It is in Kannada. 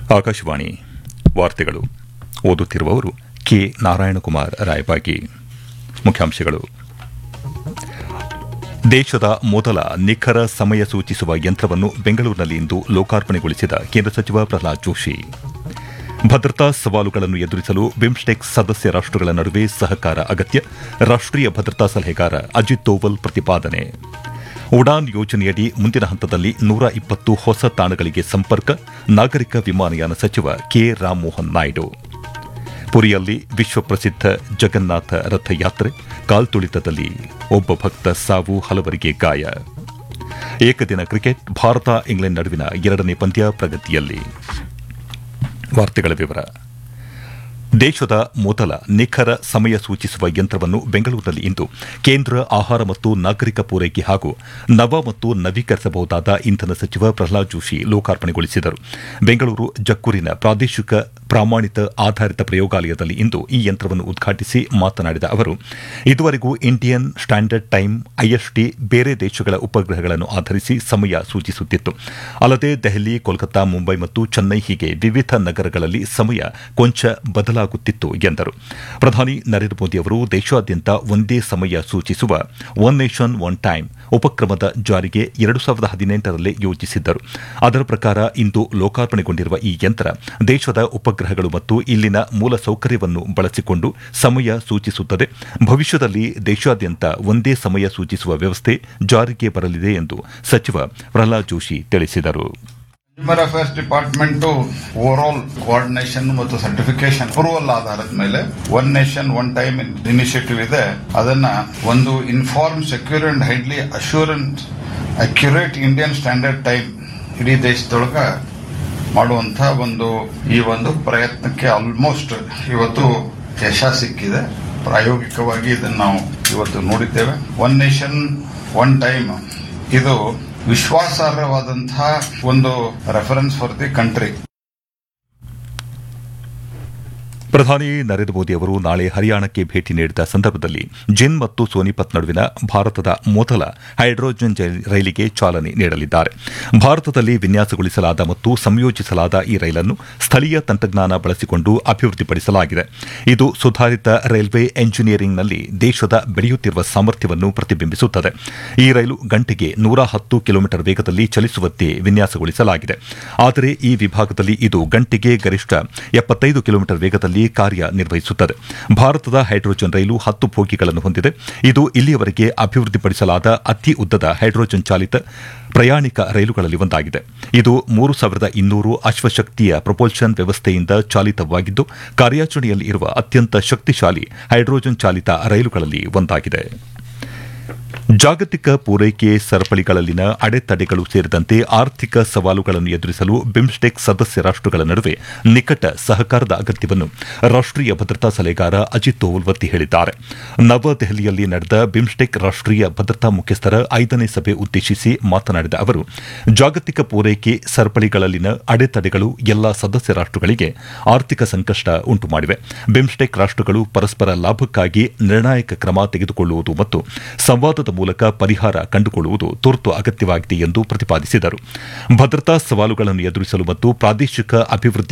ಆಕಾಶವಾಣಿ ವಾರ್ತೆಗಳು ಓದುತ್ತಿರುವವರು ಕೆ ನಾರಾಯಣಕುಮಾರ್ ರಾಯಬಾಗಿ ಮುಖ್ಯಾಂಶಗಳು ದೇಶದ ಮೊದಲ ನಿಖರ ಸಮಯ ಸೂಚಿಸುವ ಯಂತ್ರವನ್ನು ಬೆಂಗಳೂರಿನಲ್ಲಿಂದು ಲೋಕಾರ್ಪಣೆಗೊಳಿಸಿದ ಕೇಂದ್ರ ಸಚಿವ ಪ್ರಹ್ಲಾದ್ ಜೋಶಿ ಭದ್ರತಾ ಸವಾಲುಗಳನ್ನು ಎದುರಿಸಲು ಬಿಮ್ಸ್ಟೆಕ್ ಸದಸ್ಯ ರಾಷ್ಟಗಳ ನಡುವೆ ಸಹಕಾರ ಅಗತ್ಯ ರಾಷ್ಟೀಯ ಭದ್ರತಾ ಸಲಹೆಗಾರ ಅಜಿತ್ ದೋವಲ್ ಪ್ರತಿಪಾದನೆ ಉಡಾನ್ ಯೋಜನೆಯಡಿ ಮುಂದಿನ ಹಂತದಲ್ಲಿ ನೂರ ಇಪ್ಪತ್ತು ಹೊಸ ತಾಣಗಳಿಗೆ ಸಂಪರ್ಕ ನಾಗರಿಕ ವಿಮಾನಯಾನ ಸಚಿವ ಕೆ ರಾಮಮೋಹನ್ ನಾಯ್ಡು ಪುರಿಯಲ್ಲಿ ವಿಶ್ವಪ್ರಸಿದ್ಧ ಜಗನ್ನಾಥ ರಥಯಾತ್ರೆ ಕಾಲ್ತುಳಿತದಲ್ಲಿ ಒಬ್ಬ ಭಕ್ತ ಸಾವು ಹಲವರಿಗೆ ಗಾಯ ಏಕದಿನ ಕ್ರಿಕೆಟ್ ಭಾರತ ಇಂಗ್ಲೆಂಡ್ ನಡುವಿನ ಎರಡನೇ ಪಂದ್ಯ ಪ್ರಗತಿಯಲ್ಲಿ ವಾರ್ತೆಗಳ ವಿವರ ದೇಶದ ಮೊದಲ ನಿಖರ ಸಮಯ ಸೂಚಿಸುವ ಯಂತ್ರವನ್ನು ಬೆಂಗಳೂರಿನಲ್ಲಿ ಇಂದು ಕೇಂದ್ರ ಆಹಾರ ಮತ್ತು ನಾಗರಿಕ ಪೂರೈಕೆ ಹಾಗೂ ನವ ಮತ್ತು ನವೀಕರಿಸಬಹುದಾದ ಇಂಧನ ಸಚಿವ ಪ್ರಹ್ಲಾದ್ ಜೋಶಿ ಲೋಕಾರ್ಪಣೆಗೊಳಿಸಿದರು ಬೆಂಗಳೂರು ಜಕ್ಕೂರಿನ ಪ್ರಾದೇಶಿಕ ಪ್ರಾಮಾಣಿತ ಆಧಾರಿತ ಪ್ರಯೋಗಾಲಯದಲ್ಲಿ ಇಂದು ಈ ಯಂತ್ರವನ್ನು ಉದ್ಘಾಟಿಸಿ ಮಾತನಾಡಿದ ಅವರು ಇದುವರೆಗೂ ಇಂಡಿಯನ್ ಸ್ಟ್ಯಾಂಡರ್ಡ್ ಟೈಮ್ ಐಎಸ್ಟಿ ಬೇರೆ ದೇಶಗಳ ಉಪಗ್ರಹಗಳನ್ನು ಆಧರಿಸಿ ಸಮಯ ಸೂಚಿಸುತ್ತಿತ್ತು ಅಲ್ಲದೆ ದೆಹಲಿ ಕೋಲ್ಕತ್ತಾ ಮುಂಬೈ ಮತ್ತು ಚೆನ್ನೈ ಹೀಗೆ ವಿವಿಧ ನಗರಗಳಲ್ಲಿ ಸಮಯ ಕೊಂಚ ಬದಲಾಗುತ್ತಿತ್ತು ಎಂದರು ಪ್ರಧಾನಿ ನರೇಂದ್ರ ಮೋದಿ ಅವರು ದೇಶಾದ್ಯಂತ ಒಂದೇ ಸಮಯ ಸೂಚಿಸುವ ಒನ್ ನೇಷನ್ ಒನ್ ಟೈಮ್ ಉಪಕ್ರಮದ ಜಾರಿಗೆ ಎರಡು ಸಾವಿರದ ಹದಿನೆಂಟರಲ್ಲೇ ಯೋಜಿಸಿದ್ದರು ಅದರ ಪ್ರಕಾರ ಇಂದು ಲೋಕಾರ್ಪಣೆಗೊಂಡಿರುವ ಈ ಯಂತ್ರ ದೇಶದ ಉಪಗ್ರಹಗಳು ಮತ್ತು ಇಲ್ಲಿನ ಮೂಲ ಸೌಕರ್ಯವನ್ನು ಬಳಸಿಕೊಂಡು ಸಮಯ ಸೂಚಿಸುತ್ತದೆ ಭವಿಷ್ಯದಲ್ಲಿ ದೇಶಾದ್ಯಂತ ಒಂದೇ ಸಮಯ ಸೂಚಿಸುವ ವ್ಯವಸ್ಥೆ ಜಾರಿಗೆ ಬರಲಿದೆ ಎಂದು ಸಚಿವ ಪ್ರಹ್ಲಾದ್ ಜೋಶಿ ತಿಳಿಸಿದರು consumer affairs department overall coordination ಮತ್ತು ಸರ್ಟಿಫಿಕೇಶನ್ ಅಪ್ರೂವಲ್ ಆಧಾರದ ಮೇಲೆ one nation one time initiative ಇದೆ ಅದನ್ನ ಒಂದು inform secure and highly assurance accurate Indian standard time ಇಡೀ ದೇಶದೊಳಗ ಮಾಡುವಂತ ಒಂದು ಈ ಒಂದು ಪ್ರಯತ್ನಕ್ಕೆ ಆಲ್ಮೋಸ್ಟ್ ಇವತ್ತು ಯಶ ಸಿಕ್ಕಿದೆ ಪ್ರಾಯೋಗಿಕವಾಗಿ ಇದನ್ನು ನಾವು ಇವತ್ತು ನೋಡಿದ್ದೇವೆ ಒನ್ ನೇಷನ್ ಒನ್ ಟೈಮ್ ಇದು ವಿಶ್ವಾಸಾರ್ಹವಾದಂತಹ ಒಂದು ರೆಫರೆನ್ಸ್ ಫಾರ್ ದಿ ಕಂಟ್ರಿ ಪ್ರಧಾನಿ ನರೇಂದ್ರ ಮೋದಿ ಅವರು ನಾಳೆ ಹರಿಯಾಣಕ್ಕೆ ಭೇಟಿ ನೀಡಿದ ಸಂದರ್ಭದಲ್ಲಿ ಜಿನ್ ಮತ್ತು ಸೋನಿಪತ್ ನಡುವಿನ ಭಾರತದ ಮೊದಲ ಹೈಡ್ರೋಜನ್ ರೈಲಿಗೆ ಚಾಲನೆ ನೀಡಲಿದ್ದಾರೆ ಭಾರತದಲ್ಲಿ ವಿನ್ಯಾಸಗೊಳಿಸಲಾದ ಮತ್ತು ಸಂಯೋಜಿಸಲಾದ ಈ ರೈಲನ್ನು ಸ್ಥಳೀಯ ತಂತ್ರಜ್ಞಾನ ಬಳಸಿಕೊಂಡು ಅಭಿವೃದ್ಧಿಪಡಿಸಲಾಗಿದೆ ಇದು ಸುಧಾರಿತ ರೈಲ್ವೆ ಎಂಜಿನಿಯರಿಂಗ್ನಲ್ಲಿ ದೇಶದ ಬೆಳೆಯುತ್ತಿರುವ ಸಾಮರ್ಥ್ಯವನ್ನು ಪ್ರತಿಬಿಂಬಿಸುತ್ತದೆ ಈ ರೈಲು ಗಂಟೆಗೆ ನೂರ ಹತ್ತು ಕಿಲೋಮೀಟರ್ ವೇಗದಲ್ಲಿ ಚಲಿಸುವಂತೆ ವಿನ್ಯಾಸಗೊಳಿಸಲಾಗಿದೆ ಆದರೆ ಈ ವಿಭಾಗದಲ್ಲಿ ಇದು ಗಂಟೆಗೆ ಗರಿಷ್ಠ ಎಪ್ಪತ್ತೈದು ಕಿಲೋಮೀಟರ್ ವೇಗದಲ್ಲಿ ಕಾರ್ಯನಿರ್ವಹಿಸುತ್ತದೆ ಭಾರತದ ಹೈಡ್ರೋಜನ್ ರೈಲು ಹತ್ತು ಬೋಗಿಗಳನ್ನು ಹೊಂದಿದೆ ಇದು ಇಲ್ಲಿಯವರೆಗೆ ಅಭಿವೃದ್ಧಿಪಡಿಸಲಾದ ಅತಿ ಉದ್ದದ ಹೈಡ್ರೋಜನ್ ಚಾಲಿತ ಪ್ರಯಾಣಿಕ ರೈಲುಗಳಲ್ಲಿ ಒಂದಾಗಿದೆ ಇದು ಮೂರು ಸಾವಿರದ ಇನ್ನೂರು ಅಶ್ವಶಕ್ತಿಯ ಪ್ರೊಪಲ್ಷನ್ ವ್ಯವಸ್ಥೆಯಿಂದ ಚಾಲಿತವಾಗಿದ್ದು ಕಾರ್ಯಾಚರಣೆಯಲ್ಲಿ ಇರುವ ಅತ್ಯಂತ ಶಕ್ತಿಶಾಲಿ ಹೈಡ್ರೋಜನ್ ಚಾಲಿತ ರೈಲುಗಳಲ್ಲಿ ಒಂದಾಗಿದೆ ಜಾಗತಿಕ ಪೂರೈಕೆ ಸರಪಳಿಗಳಲ್ಲಿನ ಅಡೆತಡೆಗಳು ಸೇರಿದಂತೆ ಆರ್ಥಿಕ ಸವಾಲುಗಳನ್ನು ಎದುರಿಸಲು ಬಿಮ್ಸ್ಟೆಕ್ ಸದಸ್ಯ ರಾಷ್ಟಗಳ ನಡುವೆ ನಿಕಟ ಸಹಕಾರದ ಅಗತ್ಯವನ್ನು ರಾಷ್ಟೀಯ ಭದ್ರತಾ ಸಲಹೆಗಾರ ಅಜಿತ್ ದೋವಲ್ ಒತ್ತಿ ಹೇಳಿದ್ದಾರೆ ನವದೆಹಲಿಯಲ್ಲಿ ನಡೆದ ಬಿಮ್ಸ್ಟೆಕ್ ರಾಷ್ಟೀಯ ಭದ್ರತಾ ಮುಖ್ಯಸ್ಥರ ಐದನೇ ಸಭೆ ಉದ್ದೇಶಿಸಿ ಮಾತನಾಡಿದ ಅವರು ಜಾಗತಿಕ ಪೂರೈಕೆ ಸರಪಳಿಗಳಲ್ಲಿನ ಅಡೆತಡೆಗಳು ಎಲ್ಲಾ ಸದಸ್ಯ ರಾಷ್ಟಗಳಿಗೆ ಆರ್ಥಿಕ ಸಂಕಷ್ಟ ಉಂಟುಮಾಡಿವೆ ಬಿಮ್ಸ್ಟೆಕ್ ರಾಷ್ಟಗಳು ಪರಸ್ಪರ ಲಾಭಕ್ಕಾಗಿ ನಿರ್ಣಾಯಕ ಕ್ರಮ ತೆಗೆದುಕೊಳ್ಳುವುದು ಮತ್ತು ಸಂವಾದದ ಮೂಲಕ ಪರಿಹಾರ ಕಂಡುಕೊಳ್ಳುವುದು ತುರ್ತು ಅಗತ್ಯವಾಗಿದೆ ಎಂದು ಪ್ರತಿಪಾದಿಸಿದರು ಭದ್ರತಾ ಸವಾಲುಗಳನ್ನು ಎದುರಿಸಲು ಮತ್ತು ಪ್ರಾದೇಶಿಕ ಅಭಿವೃದ್ಧಿ